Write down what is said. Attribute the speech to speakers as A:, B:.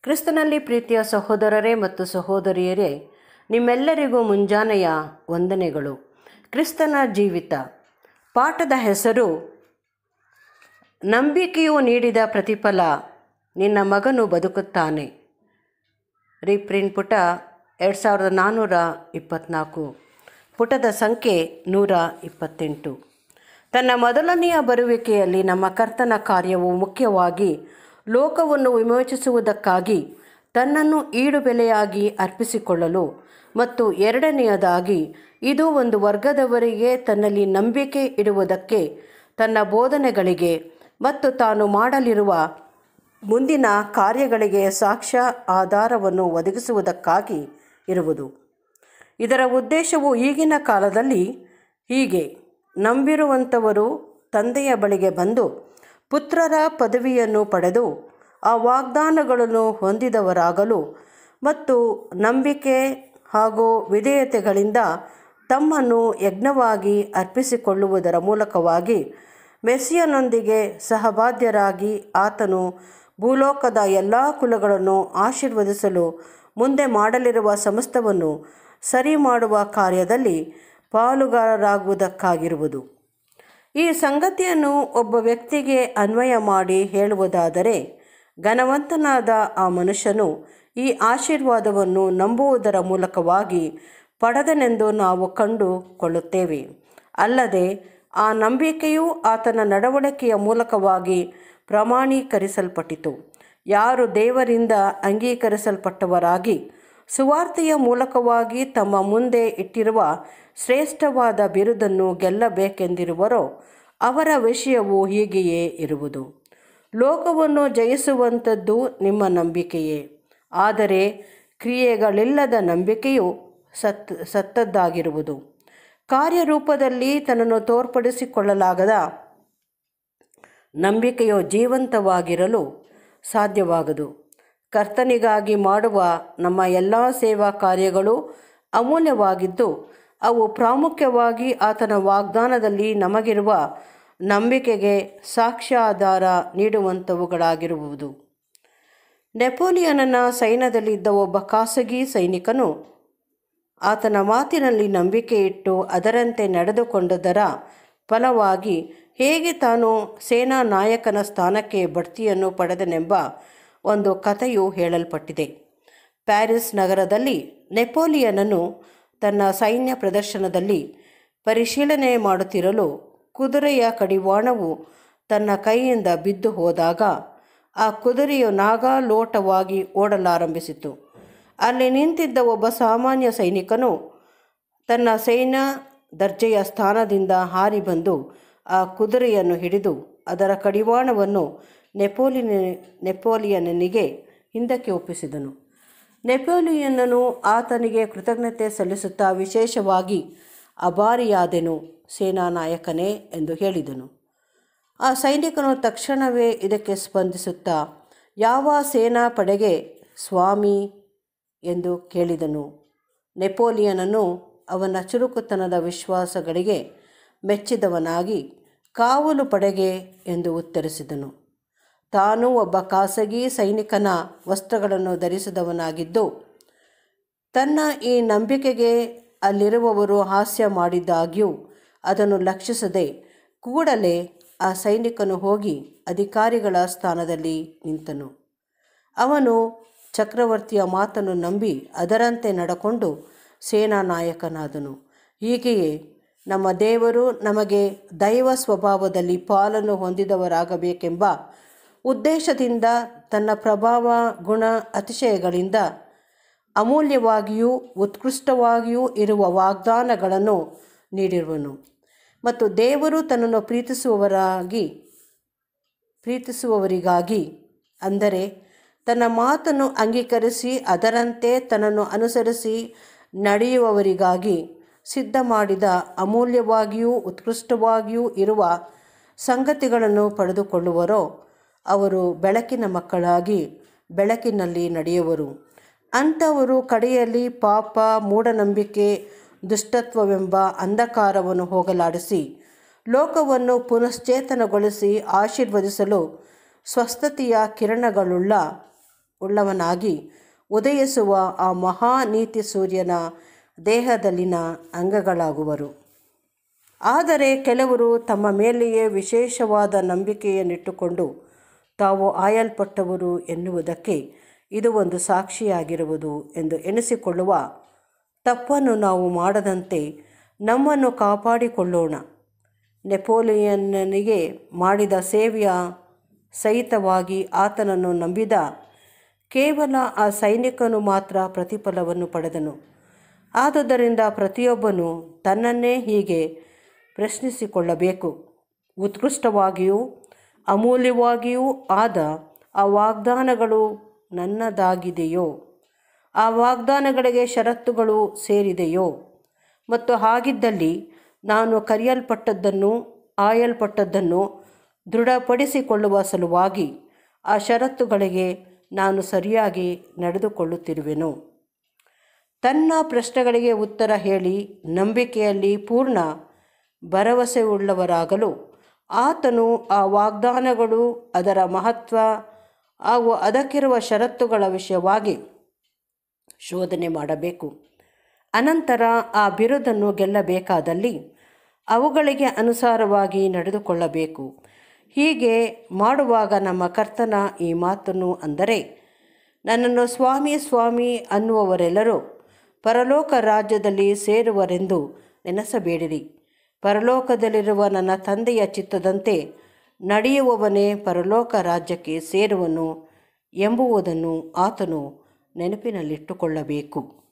A: ಕ್ರಿಸ್ತನಲ್ಲಿ ಪ್ರೀತಿಯ ಸಹೋದರರೇ ಮತ್ತು ಸಹೋದರಿಯರೇ ನಿಮ್ಮೆಲ್ಲರಿಗೂ ಮುಂಜಾನೆಯ ವಂದನೆಗಳು ಕ್ರಿಸ್ತನ ಜೀವಿತ ಪಾಠದ ಹೆಸರು ನಂಬಿಕೆಯು ನೀಡಿದ ಪ್ರತಿಫಲ ನಿನ್ನ ಮಗನು ಬದುಕುತ್ತಾನೆ ರೀಪ್ರಿಂಟ್ ಪುಟ ಎರಡು ಸಾವಿರದ ನಾನ್ನೂರ ಇಪ್ಪತ್ತ್ನಾಲ್ಕು ಪುಟದ ಸಂಖ್ಯೆ ನೂರ ಇಪ್ಪತ್ತೆಂಟು ತನ್ನ ಮೊದಲನೆಯ ಬರುವಿಕೆಯಲ್ಲಿ ನಮ್ಮ ಕರ್ತನ ಕಾರ್ಯವು ಮುಖ್ಯವಾಗಿ ಲೋಕವನ್ನು ವಿಮೋಚಿಸುವುದಕ್ಕಾಗಿ ತನ್ನನ್ನು ಈಡುಬೆಲೆಯಾಗಿ ಅರ್ಪಿಸಿಕೊಳ್ಳಲು ಮತ್ತು ಎರಡನೆಯದಾಗಿ ಇದು ಒಂದು ವರ್ಗದವರಿಗೆ ತನ್ನಲ್ಲಿ ನಂಬಿಕೆ ಇಡುವುದಕ್ಕೆ ತನ್ನ ಬೋಧನೆಗಳಿಗೆ ಮತ್ತು ತಾನು ಮಾಡಲಿರುವ ಮುಂದಿನ ಕಾರ್ಯಗಳಿಗೆ ಸಾಕ್ಷ್ಯ ಆಧಾರವನ್ನು ಒದಗಿಸುವುದಕ್ಕಾಗಿ ಇರುವುದು ಇದರ ಉದ್ದೇಶವು ಈಗಿನ ಕಾಲದಲ್ಲಿ ಹೀಗೆ ನಂಬಿರುವಂಥವರು ತಂದೆಯ ಬಳಿಗೆ ಬಂದು ಪುತ್ರರ ಪದವಿಯನ್ನು ಪಡೆದು ಆ ವಾಗ್ದಾನಗಳನ್ನು ಹೊಂದಿದವರಾಗಲು ಮತ್ತು ನಂಬಿಕೆ ಹಾಗೂ ವಿಧೇಯತೆಗಳಿಂದ ತಮ್ಮನ್ನು ಯಜ್ಞವಾಗಿ ಅರ್ಪಿಸಿಕೊಳ್ಳುವುದರ ಮೂಲಕವಾಗಿ ಮೆಸ್ಸಿಯನೊಂದಿಗೆ ಸಹಬಾಧ್ಯರಾಗಿ ಆತನು ಭೂಲೋಕದ ಎಲ್ಲ ಕುಲಗಳನ್ನು ಆಶೀರ್ವದಿಸಲು ಮುಂದೆ ಮಾಡಲಿರುವ ಸಮಸ್ತವನ್ನು ಸರಿ ಮಾಡುವ ಕಾರ್ಯದಲ್ಲಿ ಪಾಲುಗಾರರಾಗುವುದಕ್ಕಾಗಿರುವುದು ಈ ಸಂಗತಿಯನ್ನು ಒಬ್ಬ ವ್ಯಕ್ತಿಗೆ ಅನ್ವಯ ಮಾಡಿ ಹೇಳುವುದಾದರೆ ಘನವಂತನಾದ ಆ ಮನುಷ್ಯನು ಈ ಆಶೀರ್ವಾದವನ್ನು ನಂಬುವುದರ ಮೂಲಕವಾಗಿ ಪಡೆದನೆಂದು ನಾವು ಕಂಡುಕೊಳ್ಳುತ್ತೇವೆ ಅಲ್ಲದೆ ಆ ನಂಬಿಕೆಯು ಆತನ ನಡವಳಿಕೆಯ ಮೂಲಕವಾಗಿ ಪ್ರಮಾಣೀಕರಿಸಲ್ಪಟ್ಟಿತು ಯಾರು ದೇವರಿಂದ ಅಂಗೀಕರಿಸಲ್ಪಟ್ಟವರಾಗಿ ಸುವಾರ್ತೆಯ ಮೂಲಕವಾಗಿ ತಮ್ಮ ಮುಂದೆ ಇಟ್ಟಿರುವ ಶ್ರೇಷ್ಠವಾದ ಬಿರುದನ್ನು ಗೆಲ್ಲಬೇಕೆಂದಿರುವರೋ ಅವರ ವಿಷಯವು ಹೀಗೆಯೇ ಇರುವುದು ಲೋಕವನ್ನು ಜಯಿಸುವಂಥದ್ದು ನಿಮ್ಮ ನಂಬಿಕೆಯೇ ಆದರೆ ಕ್ರಿಯೆಗಳಿಲ್ಲದ ನಂಬಿಕೆಯು ಸತ್ ಸತ್ತದ್ದಾಗಿರುವುದು ಕಾರ್ಯರೂಪದಲ್ಲಿ ತನ್ನನ್ನು ತೋರ್ಪಡಿಸಿಕೊಳ್ಳಲಾಗದ ನಂಬಿಕೆಯು ಜೀವಂತವಾಗಿರಲು ಸಾಧ್ಯವಾಗದು ಕರ್ತನಿಗಾಗಿ ಮಾಡುವ ನಮ್ಮ ಎಲ್ಲ ಸೇವಾ ಕಾರ್ಯಗಳು ಅಮೂಲ್ಯವಾಗಿದ್ದು ಅವು ಪ್ರಾಮುಖ್ಯವಾಗಿ ಆತನ ವಾಗ್ದಾನದಲ್ಲಿ ನಮಗಿರುವ ನಂಬಿಕೆಗೆ ಸಾಕ್ಷ್ಯಾಧಾರ ನೀಡುವಂಥವುಗಳಾಗಿರುವುದು ನೆಪೋಲಿಯನನ ಸೈನ್ಯದಲ್ಲಿದ್ದ ಒಬ್ಬ ಖಾಸಗಿ ಸೈನಿಕನು ಆತನ ಮಾತಿನಲ್ಲಿ ನಂಬಿಕೆ ಇಟ್ಟು ಅದರಂತೆ ನಡೆದುಕೊಂಡದರ ಫಲವಾಗಿ ಹೇಗೆ ತಾನು ಸೇನಾ ನಾಯಕನ ಸ್ಥಾನಕ್ಕೆ ಬಡ್ತಿಯನ್ನು ಪಡೆದನೆಂಬ ಒಂದು ಕಥೆಯು ಹೇಳಲ್ಪಟ್ಟಿದೆ ಪ್ಯಾರಿಸ್ ನಗರದಲ್ಲಿ ನೆಪೋಲಿಯನನು ತನ್ನ ಸೈನ್ಯ ಪ್ರದರ್ಶನದಲ್ಲಿ ಪರಿಶೀಲನೆ ಮಾಡುತ್ತಿರಲು ಕುದುರೆಯ ಕಡಿವಾಣವು ತನ್ನ ಕೈಯಿಂದ ಬಿದ್ದು ಹೋದಾಗ ಆ ಕುದುರೆಯು ನಾಗಾಲೋಟವಾಗಿ ಓಡಲಾರಂಭಿಸಿತು ಅಲ್ಲಿ ನಿಂತಿದ್ದ ಒಬ್ಬ ಸಾಮಾನ್ಯ ಸೈನಿಕನು ತನ್ನ ಸೈನ್ಯ ದರ್ಜೆಯ ಸ್ಥಾನದಿಂದ ಹಾರಿ ಬಂದು ಆ ಕುದುರೆಯನ್ನು ಹಿಡಿದು ಅದರ ಕಡಿವಾಣವನ್ನು ನೆಪೋಲಿಯನ ನೆಪೋಲಿಯನನಿಗೆ ಹಿಂದಕ್ಕೆ ಒಪ್ಪಿಸಿದನು ನೆಪೋಲಿಯನನು ಆತನಿಗೆ ಕೃತಜ್ಞತೆ ಸಲ್ಲಿಸುತ್ತಾ ವಿಶೇಷವಾಗಿ ಅಭಾರಿಯಾದೆನು ಸೇನಾ ನಾಯಕನೇ ಎಂದು ಹೇಳಿದನು ಆ ಸೈನಿಕನು ತಕ್ಷಣವೇ ಇದಕ್ಕೆ ಸ್ಪಂದಿಸುತ್ತಾ ಯಾವ ಸೇನಾ ಪಡೆಗೆ ಸ್ವಾಮಿ ಎಂದು ಕೇಳಿದನು ನೆಪೋಲಿಯನನು ಅವನ ಚುರುಕುತನದ ವಿಶ್ವಾಸಗಳಿಗೆ ಮೆಚ್ಚಿದವನಾಗಿ ಕಾವಲು ಪಡೆಗೆ ಎಂದು ಉತ್ತರಿಸಿದನು ತಾನು ಒಬ್ಬ ಖಾಸಗಿ ಸೈನಿಕನ ವಸ್ತ್ರಗಳನ್ನು ಧರಿಸಿದವನಾಗಿದ್ದು ತನ್ನ ಈ ನಂಬಿಕೆಗೆ ಅಲ್ಲಿರುವವರು ಹಾಸ್ಯ ಮಾಡಿದಾಗ್ಯೂ ಅದನ್ನು ಲಕ್ಷಿಸದೆ ಕೂಡಲೇ ಆ ಸೈನಿಕನು ಹೋಗಿ ಅಧಿಕಾರಿಗಳ ಸ್ಥಾನದಲ್ಲಿ ನಿಂತನು ಅವನು ಚಕ್ರವರ್ತಿಯ ಮಾತನ್ನು ನಂಬಿ ಅದರಂತೆ ನಡಕೊಂಡು ಸೇನಾ ನಾಯಕನಾದನು ಹೀಗೆಯೇ ನಮ್ಮ ದೇವರು ನಮಗೆ ದೈವ ಸ್ವಭಾವದಲ್ಲಿ ಪಾಲನ್ನು ಹೊಂದಿದವರಾಗಬೇಕೆಂಬ ಉದ್ದೇಶದಿಂದ ತನ್ನ ಪ್ರಭಾವ ಗುಣ ಅತಿಶಯಗಳಿಂದ ಅಮೂಲ್ಯವಾಗಿಯೂ ಉತ್ಕೃಷ್ಟವಾಗಿಯೂ ಇರುವ ವಾಗ್ದಾನಗಳನ್ನು ನೀಡಿರುವನು ಮತ್ತು ದೇವರು ತನ್ನನ್ನು ಪ್ರೀತಿಸುವವರಾಗಿ ಪ್ರೀತಿಸುವವರಿಗಾಗಿ ಅಂದರೆ ತನ್ನ ಮಾತನ್ನು ಅಂಗೀಕರಿಸಿ ಅದರಂತೆ ತನ್ನನ್ನು ಅನುಸರಿಸಿ ನಡೆಯುವವರಿಗಾಗಿ ಸಿದ್ಧ ಮಾಡಿದ ಅಮೂಲ್ಯವಾಗಿಯೂ ಉತ್ಕೃಷ್ಟವಾಗಿಯೂ ಇರುವ ಸಂಗತಿಗಳನ್ನು ಪಡೆದುಕೊಳ್ಳುವರೋ ಅವರು ಬೆಳಕಿನ ಮಕ್ಕಳಾಗಿ ಬೆಳಕಿನಲ್ಲಿ ನಡೆಯುವರು ಅಂಥವರು ಕಡೆಯಲ್ಲಿ ಪಾಪ ಮೂಢನಂಬಿಕೆ ದುಷ್ಟತ್ವವೆಂಬ ಅಂಧಕಾರವನ್ನು ಹೋಗಲಾಡಿಸಿ ಲೋಕವನ್ನು ಪುನಶ್ಚೇತನಗೊಳಿಸಿ ಆಶೀರ್ವದಿಸಲು ಸ್ವಸ್ಥತೆಯ ಕಿರಣಗಳುಳ್ಳ ಉಳ್ಳವನಾಗಿ ಉದಯಿಸುವ ಆ ಮಹಾನೀತಿ ಸೂರ್ಯನ ದೇಹದಲ್ಲಿನ ಅಂಗಗಳಾಗುವರು ಆದರೆ ಕೆಲವರು ತಮ್ಮ ಮೇಲೆಯೇ ವಿಶೇಷವಾದ ನಂಬಿಕೆಯನ್ನಿಟ್ಟುಕೊಂಡು ತಾವು ಆಯಲ್ಪಟ್ಟವರು ಎನ್ನುವುದಕ್ಕೆ ಇದು ಒಂದು ಸಾಕ್ಷಿಯಾಗಿರುವುದು ಎಂದು ಎಣಿಸಿಕೊಳ್ಳುವ ತಪ್ಪನ್ನು ನಾವು ಮಾಡದಂತೆ ನಮ್ಮನ್ನು ಕಾಪಾಡಿಕೊಳ್ಳೋಣ ನೆಪೋಲಿಯನ್ನನಿಗೆ ಮಾಡಿದ ಸೇವೆಯ ಸಹಿತವಾಗಿ ಆತನನ್ನು ನಂಬಿದ ಕೇವಲ ಆ ಸೈನಿಕನು ಮಾತ್ರ ಪ್ರತಿಫಲವನ್ನು ಪಡೆದನು ಆದುದರಿಂದ ಪ್ರತಿಯೊಬ್ಬನು ತನ್ನನ್ನೇ ಹೀಗೆ ಪ್ರಶ್ನಿಸಿಕೊಳ್ಳಬೇಕು ಉತ್ಕೃಷ್ಟವಾಗಿಯೂ ಅಮೂಲ್ಯವಾಗಿಯೂ ಆದ ಆ ವಾಗ್ದಾನಗಳು ನನ್ನದಾಗಿದೆಯೋ ಆ ವಾಗ್ದಾನಗಳಿಗೆ ಷರತ್ತುಗಳು ಸೇರಿದೆಯೋ ಮತ್ತು ಹಾಗಿದ್ದಲ್ಲಿ ನಾನು ಕರೆಯಲ್ಪಟ್ಟದ್ದನ್ನು ಆಯಲ್ಪಟ್ಟದ್ದನ್ನು ದೃಢಪಡಿಸಿಕೊಳ್ಳುವ ಸಲುವಾಗಿ ಆ ಷರತ್ತುಗಳಿಗೆ ನಾನು ಸರಿಯಾಗಿ ನಡೆದುಕೊಳ್ಳುತ್ತಿರುವೆನು ತನ್ನ ಪ್ರಶ್ನೆಗಳಿಗೆ ಉತ್ತರ ಹೇಳಿ ನಂಬಿಕೆಯಲ್ಲಿ ಪೂರ್ಣ ಭರವಸೆಯುಳ್ಳವರಾಗಲು ಆತನು ಆ ವಾಗ್ದಾನಗಳು ಅದರ ಮಹತ್ವ ಹಾಗೂ ಅದಕ್ಕಿರುವ ಷರತ್ತುಗಳ ವಿಷಯವಾಗಿ ಶೋಧನೆ ಮಾಡಬೇಕು ಅನಂತರ ಆ ಬಿರುದನ್ನು ಗೆಲ್ಲಬೇಕಾದಲ್ಲಿ ಅವುಗಳಿಗೆ ಅನುಸಾರವಾಗಿ ನಡೆದುಕೊಳ್ಳಬೇಕು ಹೀಗೆ ಮಾಡುವಾಗ ನಮ್ಮ ಕರ್ತನ ಈ ಮಾತನ್ನು ಅಂದರೆ ನನ್ನನ್ನು ಸ್ವಾಮಿ ಸ್ವಾಮಿ ಅನ್ನುವವರೆಲ್ಲರೂ ಪರಲೋಕ ರಾಜ್ಯದಲ್ಲಿ ಸೇರುವರೆಂದು ನೆನೆಸಬೇಡಿರಿ ಪರಲೋಕದಲ್ಲಿರುವ ನನ್ನ ತಂದೆಯ ಚಿತ್ತದಂತೆ ನಡೆಯುವವನೇ ಪರಲೋಕ ರಾಜ್ಯಕ್ಕೆ ಸೇರುವನು ಎಂಬುವುದನ್ನು ಆತನು ನೆನಪಿನಲ್ಲಿಟ್ಟುಕೊಳ್ಳಬೇಕು